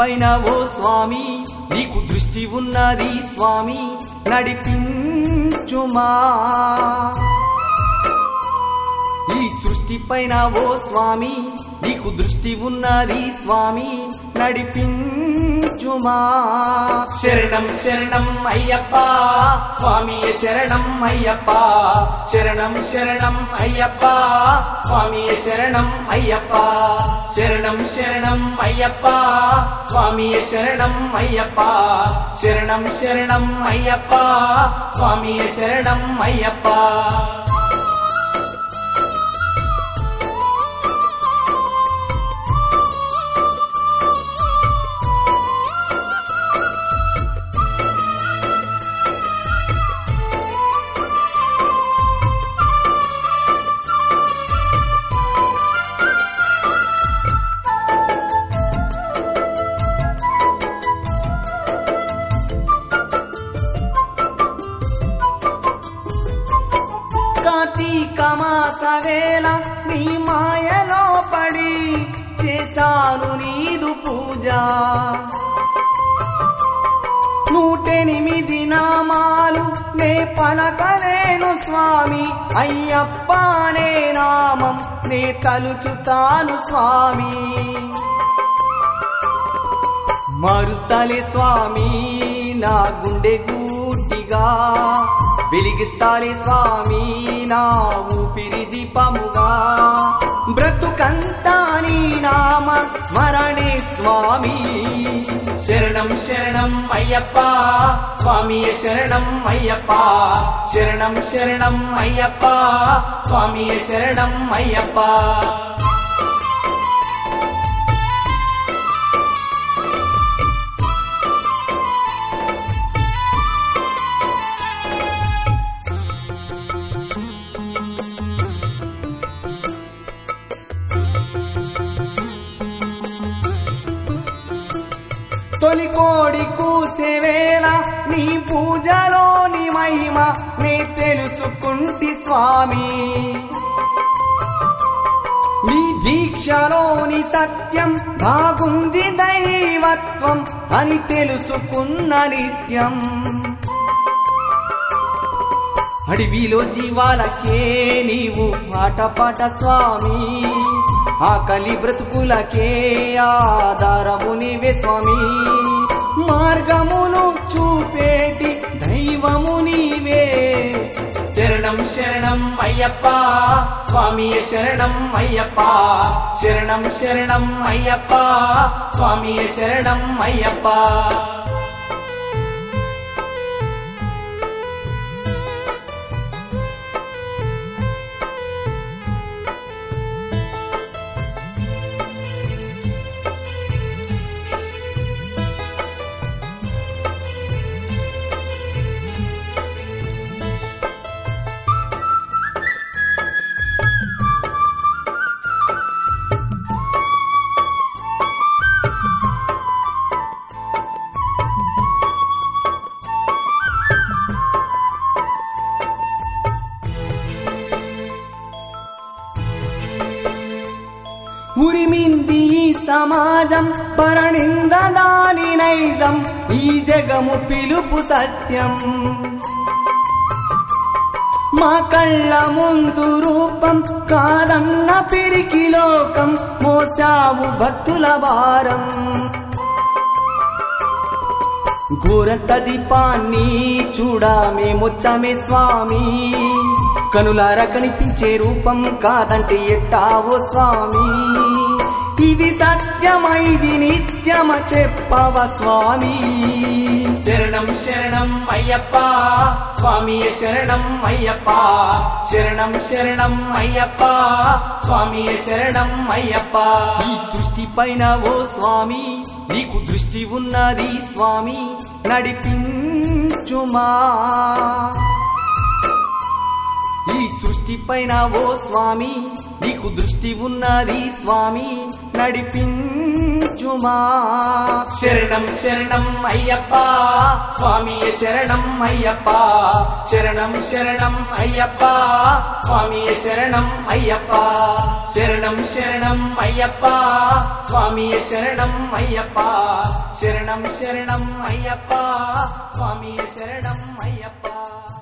పైన ఓ స్వామి నీకు దృష్టి ఉన్నది స్వామి నడిపించుమా ఈ సృష్టి పైన ఓ స్వామి నీకు దృష్టి ఉన్నది స్వామి నడిపించుమా శరణం శరణం అయ్యప్ప స్వామి శరణం అయ్యప్ప శరణం శరణం అయ్యప్ప స్వామి శరణం అయ్యప్ప శరణం శరణం అయ్యప్ప స్వామి శరణం అయ్యప్ప శరణం శరణం అయ్యప్ప స్వామి శరణం అయ్యప్ప కార్తీక మాస వేళ నీ మాయలో పడి చేశాను నీదు పూజ నూటెనిమిది నామాలు నే పలకలేను స్వామి అయ్యప్ప అనే నామం నే తలుచుతాను స్వామి మారుస్తాలే స్వామి నా గుండె గూటిగా వెలిగిస్తాలే స్వామి నా ఊపిరి దీపముగా బ్రతుకంతా నీ నామ స్మరణే స్వామి శరణం శరణం అయ్యప్ప స్వామి శరణం అయ్యప్ప శరణం శరణం అయ్యప్ప స్వామి శరణం అయ్యప్ప తొలి కోడి కూసే వేళ నీ పూజలోని మహిమ నీ తెలుసుకుంటి స్వామి నీ దీక్షలోని సత్యం బాగుంది దైవత్వం అని తెలుసుకున్న నిత్యం అడవిలో జీవాలకే నీవు పాట పాట స్వామి ఆకలి బ్రతుకులకే ఆధారము నీవే స్వామి మార్గమును చూపేటి దైవము నీవే శరణం శరణం అయ్యప్ప స్వామి శరణం అయ్యప్ప శరణం శరణం అయ్యప్ప స్వామి శరణం అయ్యప్ప ఉరిమింది ఈ సమాజం పరనింద దాని నైజం ఈ జగము పిలుపు సత్యం మా కళ్ళ ముందు రూపం కాదన్న పిరికి లోకం మోసావు భక్తుల భారం ఘోరంత దీపాన్ని చూడా మేమొచ్చామే స్వామి కనులార కనిపించే రూపం కాదంటే ఎట్టావో స్వామి ఇది సత్యమైది నిత్యమ చెప్పవ స్వామి శరణం శరణం అయ్యప్ప స్వామి శరణం అయ్యప్ప శరణం శరణం అయ్యప్ప స్వామి శరణం అయ్యప్ప ఈ సృష్టి పైన ఓ స్వామి నీకు దృష్టి ఉన్నది స్వామి నడిపించుమా ఈ సృష్టి పైన ఓ స్వామి నీకు దృష్టి ఉన్నది స్వామి నడిపించుమా శరణం శరణం అయ్యప్ప స్వామి శరణం అయ్యప్ప శరణం శరణం అయ్యప్ప స్వామి శరణం అయ్యప్ప శరణం శరణం అయ్యప్ప స్వామియ శరణం అయ్యప్ప శరణం శరణం అయ్యప్ప స్వామియ శరణం అయ్యప్ప